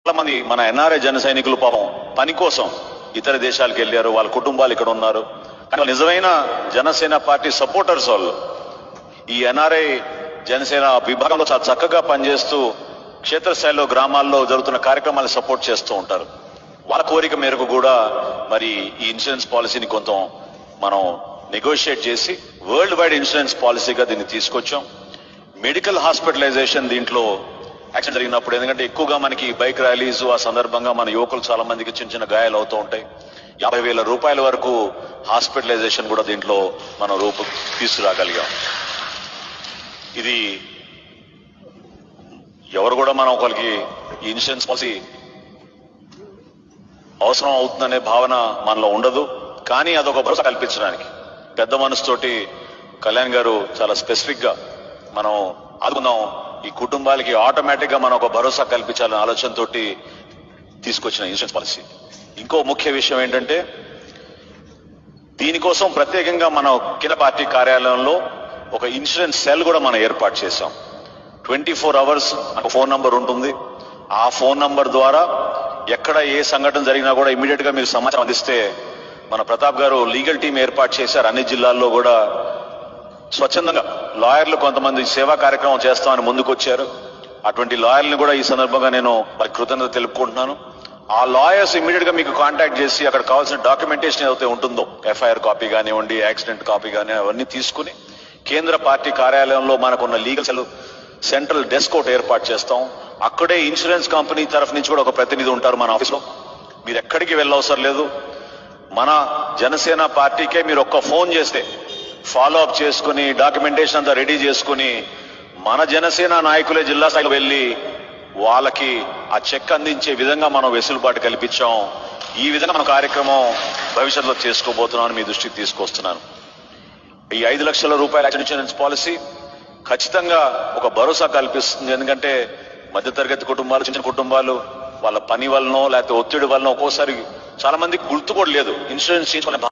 చాలా మంది మన ఎన్ఆర్ఐ జన సైనికులు పాపం పని కోసం ఇతర దేశాలకు వెళ్ళారు వాళ్ళ కుటుంబాలు ఇక్కడ ఉన్నారు కానీ వాళ్ళు నిజమైన జనసేన పార్టీ సపోర్టర్స్ వాళ్ళు ఈ ఎన్ఆర్ఐ జనసేన విభాగంలో చాలా చక్కగా పనిచేస్తూ క్షేత్రస్థాయిలో గ్రామాల్లో జరుగుతున్న కార్యక్రమాలను సపోర్ట్ చేస్తూ ఉంటారు వాళ్ళ కోరిక మేరకు కూడా మరి ఈ ఇన్సూరెన్స్ పాలసీని కొంత మనం నెగోషియేట్ చేసి వరల్డ్ వైడ్ ఇన్సూరెన్స్ పాలసీగా దీన్ని తీసుకొచ్చాం మెడికల్ హాస్పిటలైజేషన్ దీంట్లో యాక్సిడెంట్ జరిగినప్పుడు ఎందుకంటే ఎక్కువగా మనకి బైక్ ర్యాలీస్ ఆ సందర్భంగా మన యువకులు చాలా మందికి చిన్న చిన్న గాయాలు అవుతూ ఉంటాయి యాభై వేల రూపాయల వరకు హాస్పిటలైజేషన్ కూడా దీంట్లో మనం రూపు తీసుకురాగలిగాం ఇది ఎవరు కూడా మనం ఒకరికి ఈ ఇన్సూరెన్స్ పాలసీ అవసరం అవుతుందనే భావన మనలో ఉండదు కానీ అదొక భరోసా కల్పించడానికి పెద్ద మనసుతోటి కళ్యాణ్ గారు చాలా స్పెసిఫిక్ గా మనం ఆదుకుందాం ఈ కుటుంబాలకి ఆటోమేటిక్ గా మనం ఒక భరోసా కల్పించాలనే ఆలోచనతోటి తీసుకొచ్చిన ఇన్సూరెన్స్ పాలసీ ఇంకో ముఖ్య విషయం ఏంటంటే దీనికోసం ప్రత్యేకంగా మనం కింద పార్టీ కార్యాలయంలో ఒక ఇన్సూరెన్స్ సెల్ కూడా మనం ఏర్పాటు చేశాం ట్వంటీ ఫోర్ అవర్స్ ఒక ఫోన్ నంబర్ ఉంటుంది ఆ ఫోన్ నంబర్ ద్వారా ఎక్కడ ఏ సంఘటన జరిగినా కూడా ఇమీడియట్ గా మీరు సమాచారం అందిస్తే మన ప్రతాప్ గారు లీగల్ టీం ఏర్పాటు చేశారు అన్ని జిల్లాల్లో కూడా స్వచ్ఛందంగా లాయర్లు కొంతమంది సేవా కార్యక్రమం చేస్తామని ముందుకొచ్చారు అటువంటి లాయర్ని కూడా ఈ సందర్భంగా నేను వారి కృతజ్ఞత తెలుపుకుంటున్నాను ఆ లాయర్స్ ఇమీడియట్ గా మీకు కాంటాక్ట్ చేసి అక్కడ కావాల్సిన డాక్యుమెంటేషన్ ఏదైతే ఉంటుందో ఎఫ్ఐఆర్ కాపీ కానివ్వండి యాక్సిడెంట్ కాపీ కానీ అవన్నీ తీసుకుని కేంద్ర పార్టీ కార్యాలయంలో మనకున్న లీగల్ సెల్ సెంట్రల్ డెస్క్ ఒకటి ఏర్పాటు చేస్తాం అక్కడే ఇన్సూరెన్స్ కంపెనీ తరఫు నుంచి కూడా ఒక ప్రతినిధి ఉంటారు మన ఆఫీస్లో మీరు ఎక్కడికి వెళ్ళవసరం లేదు మన జనసేన పార్టీకే మీరు ఒక్క ఫోన్ చేస్తే ఫాలో అప్ చేసుకుని డాక్యుమెంటేషన్ అంతా రెడీ చేసుకుని మన జనసేన నాయకులే జిల్లా స్థాయిలో వెళ్ళి వాళ్ళకి ఆ చెక్ అందించే విధంగా మనం వెసులుబాటు కల్పించాం ఈ విధంగా మన కార్యక్రమం భవిష్యత్తులో చేసుకోబోతున్నామని మీ దృష్టికి తీసుకొస్తున్నాను ఈ ఐదు లక్షల రూపాయల యాక్సిడెంట్ ఇన్సూరెన్స్ పాలసీ ఖచ్చితంగా ఒక భరోసా కల్పిస్తుంది ఎందుకంటే మధ్యతరగతి కుటుంబాలు చిన్న చిన్న కుటుంబాలు వాళ్ళ పని వలనో లేకపోతే ఒత్తిడి వలన ఒక్కోసారి చాలా మందికి గుర్తు కూడా లేదు ఇన్సూరెన్స్ చేయించుకునే